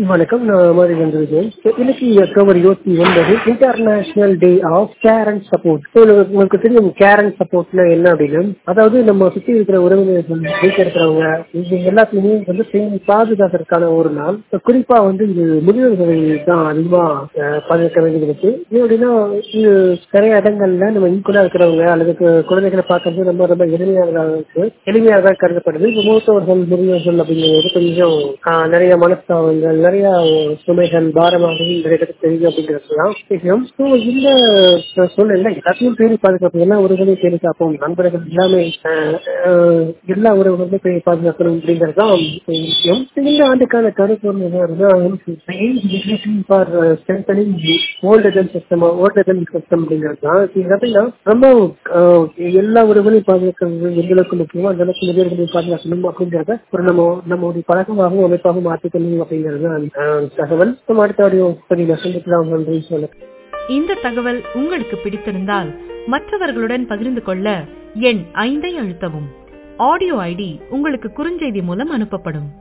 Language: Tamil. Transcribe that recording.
வணக்கம் நான் மாதிரி வந்திருக்கேன் இன்னைக்கு அக்டோபர் இருபத்தி ஒன்பது international day of care and support உங்களுக்கு தெரியும் கேர் அண்ட் சப்போர்ட்னா என்ன அப்படின்னு அதாவது நம்ம சுற்றி இருக்கிற உறவினர்கள் வீட்டில் இருக்கிறவங்க இது எல்லாத்துலயுமே வந்து பெண் பாதுகாக்கிறதுக்கான ஒரு நாள் குறிப்பா வந்து இது முதியோர்களை தான் அதிகமா அஹ், பாதுகாக்க வேண்டியது இருக்கு ஏன் அப்படின்னா இது நிறைய இடங்கள்ல நம்ம ஈக்குவலா இருக்கிறவங்க அல்லது கு- குழந்தைகளை பார்க்கறது ரொம்ப ரொம்ப எளிமையாக இருக்கு எளிமையாக கருதப்படுது இப்ப மூத்தவர்கள் முதியோர்கள் அப்படிங்கிறது கொஞ்சம் ஆஹ், நிறைய மனஸ்தாபங்கள் நிறைய சுமைகள் பாரமாக நிறைய பேருக்கு தெரியும் அப்படிங்கிறதுலாம் விஷயம் ஸோ இந்த சூழ்நிலை எல்லாத்தையும் பேரி பாதுகாப்பு எல்லா உறவுகளையும் பேரி காப்போம் நண்பர்கள் எல்லாமே ஆஹ், ஆஹ், எல்லா உறவுகளையும் பேரி பாதுகாக்கணும் அப்படிங்கிறது தான் விஷயம் இந்த ஆண்டுக்கான கருப்பொருள் ஃபார் ஸ்ட்ரென்தனிங் ஓல்டர்ஜன் சிஸ்டம் ஓல்டர்ஜன் சிஸ்டம் அப்படிங்கிறது தான் இது பார்த்தீங்கன்னா ரொம்ப ஆஹ், எல்லா உறவுகளையும் பாதுகாக்கிறது எந்த அளவுக்கு முக்கியமோ அந்த அளவுக்கு முதியோர்களையும் பாதுகாக்கணும் அப்படிங்கிறத ஒரு நம்ம நம்மளுடைய பழக்கமாகவும் அமைப்பாகவும் மாற்றிக்கணும் அப்படிங்கிறது தான் ஆஹ், தகவல் நம்ம அடுத்த ஆடியோ பதிவில் சந்திக்கலாம் நன்றி சொல்ல இந்த தகவல் உங்களுக்கு பிடித்திருந்தால் மற்றவர்களுடன் பகிர்ந்து கொள்ள எண் ஐந்தை அழுத்தவும் ஆடியோ ஐடி உங்களுக்கு குறுஞ்செய்தி மூலம் அனுப்பப்படும்